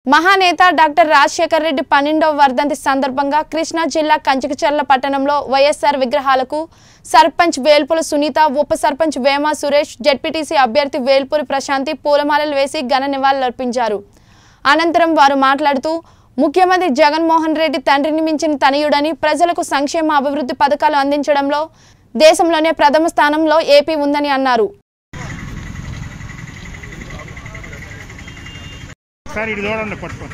మహానేత డాక్టర్ రాజశేఖర్ రెడ్డి పన్నెండవ వర్ధంతి సందర్భంగా కృష్ణా జిల్లా కంచికచర్ల పట్టణంలో వైఎస్ఆర్ విగ్రహాలకు సర్పంచ్ వేల్పుల సునీత ఉప సర్పంచ్ వేమ సురేష్ జడ్పీటీసీ అభ్యర్థి వేల్పూరి ప్రశాంతి పూలమాలలు వేసి ఘన నివాళులర్పించారు అనంతరం వారు మాట్లాడుతూ ముఖ్యమంత్రి జగన్మోహన్ రెడ్డి తండ్రిని మించిన తనయుడని ప్రజలకు సంక్షేమ అభివృద్ధి పథకాలు అందించడంలో దేశంలోనే ప్రథమ స్థానంలో ఏపీ ఉందని అన్నారు సార్ ఇటు చూడండి పట్టుకోండి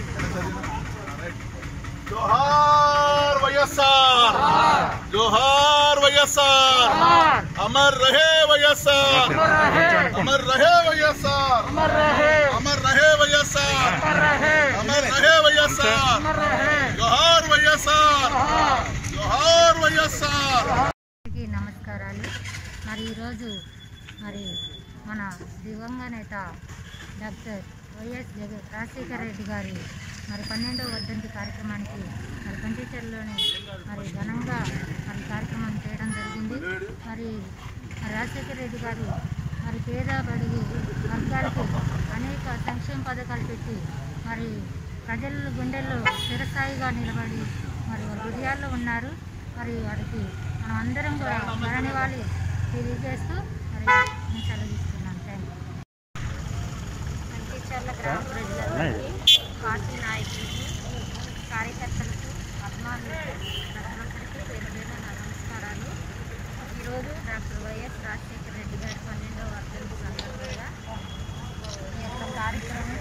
जोहार वयस्सार जोहार वयस्सार अमर रहे वयस्सार अमर रहे वयस्सार अमर रहे वयस्सार अमर रहे वयस्सार जोहार वयस्सार जोहार वयस्सार అందరికీ నమస్కారాలు మరి ఈరోజు మరి మన దివంగ నేత డాక్టర్ వైఎస్ జగ రాజశేఖర రెడ్డి గారి మరి పన్నెండవ వర్ధంతి కార్యక్రమానికి మరి కంటిచర్లోనే మరి ఘనంగా మరి కార్యక్రమం చేయడం జరిగింది మరి మరి రాజశేఖర రెడ్డి గారు మరి పేద బడుగు వర్గాలకి అనేక సంక్షేమ పథకాలు పెట్టి మరి ప్రజల గుండెల్లో చిరస్థాయిగా నిలబడి మరి వారి హృదయాల్లో ఉన్నారు మరి వారికి మనం అందరం కూడా మరణివాలి తెలియజేస్తూ మరి నేను సెలవు తీసుకున్నాను థ్యాంక్ యూ కంకిచర్ల గ్రామ ప్రజలందరికీ పార్టీ నాయకులకి కార్యకర్తలకు అభిమానులకు ప్రతి ఒక్కరికి పేరు పేరు నా నమస్కారాలు ఈరోజు డాక్టర్ వైఎస్ రాజశేఖర రెడ్డి గారి పన్నెండవ వర్ధంతి సందర్భంగా ఈ యొక్క కార్యక్రమం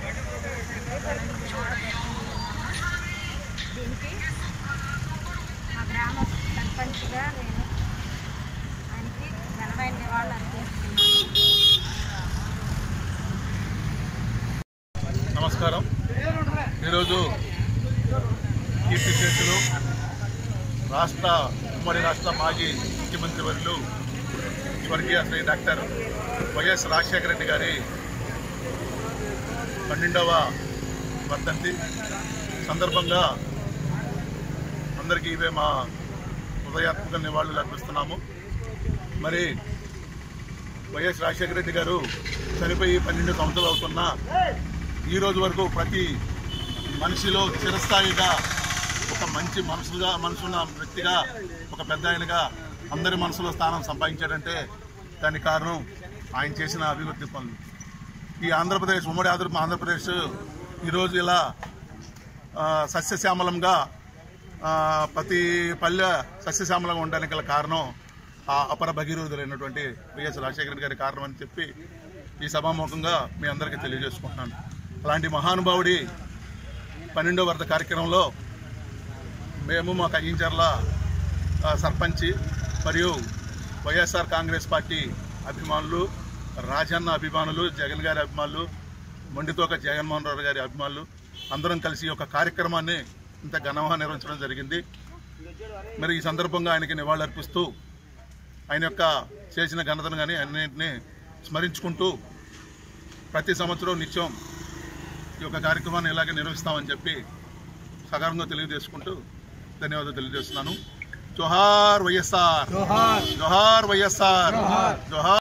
దీనికి మా గ్రామ సర్పంచ్గా నేను ఆయనకి ఘనమైన నివాళులు అర్పిస్తున్నాను నమస్కారం ఈరోజు కీర్తి చేతులు రాష్ట్ర ఉమ్మడి రాష్ట్ర మాజీ ముఖ్యమంత్రి వర్యులు స్వర్గీయ శ్రీ డాక్టర్ వైఎస్ రాజశేఖర రెడ్డి గారి పన్నెండవ వర్ధంతి సందర్భంగా అందరికీ ఇవే మా హృదయాత్మక నివాళులు అర్పిస్తున్నాము మరి వైఎస్ రాజశేఖర రెడ్డి గారు చనిపోయి పన్నెండు సంవత్సరాలు అవుతున్నా ఈ రోజు వరకు ప్రతి మనిషిలో చిరస్థాయిగా ఒక మంచి మనసుగా మనసున్న వ్యక్తిగా ఒక పెద్ద ఆయనగా అందరి మనసులో స్థానం సంపాదించాడంటే దానికి కారణం ఆయన చేసిన అభివృద్ధి పనులు ఈ ఆంధ్రప్రదేశ్ ఉమ్మడి ఆంధ్ర ఆంధ్రప్రదేశ్ ఈరోజు ఇలా ఆ, సస్యశ్యామలంగా ఆ, ప్రతి పల్లె సస్యశ్యామలంగా ఉండడానికి గల కారణం ఆ అపర భగీరథులైనటువంటి వైఎస్ రాజశేఖర రెడ్డి గారి కారణం అని చెప్పి ఈ సభాముఖంగా మీ అందరికీ తెలియజేసుకుంటున్నాను అలాంటి మహానుభావుడి పన్నెండో వరద కార్యక్రమంలో మేము మా కయ్యించర్ల ఆ, సర్పంచి మరియు వైఎస్ఆర్ కాంగ్రెస్ పార్టీ అభిమానులు రాజన్న అభిమానులు జగన్ గారి అభిమానులు మొండితోక జగన్మోహన్ రావు గారి అభిమానులు అందరం కలిసి ఈ యొక్క కార్యక్రమాన్ని ఇంత ఘనంగా నిర్వహించడం జరిగింది మరి ఈ సందర్భంగా ఆయనకి నివాళులర్పిస్తూ ఆయన యొక్క చేసిన ఘనతను కానీ అన్నింటినీ స్మరించుకుంటూ ప్రతి సంవత్సరం నిత్యం ఈ యొక్క కార్యక్రమాన్ని ఇలాగే నిర్వహిస్తామని చెప్పి సగర్వంగా తెలియజేసుకుంటూ ధన్యవాదాలు తెలియజేస్తున్నాను జోహార్ వైఎస్ఆర్ జోహార్ వైఎస్ఆర్ జోహార్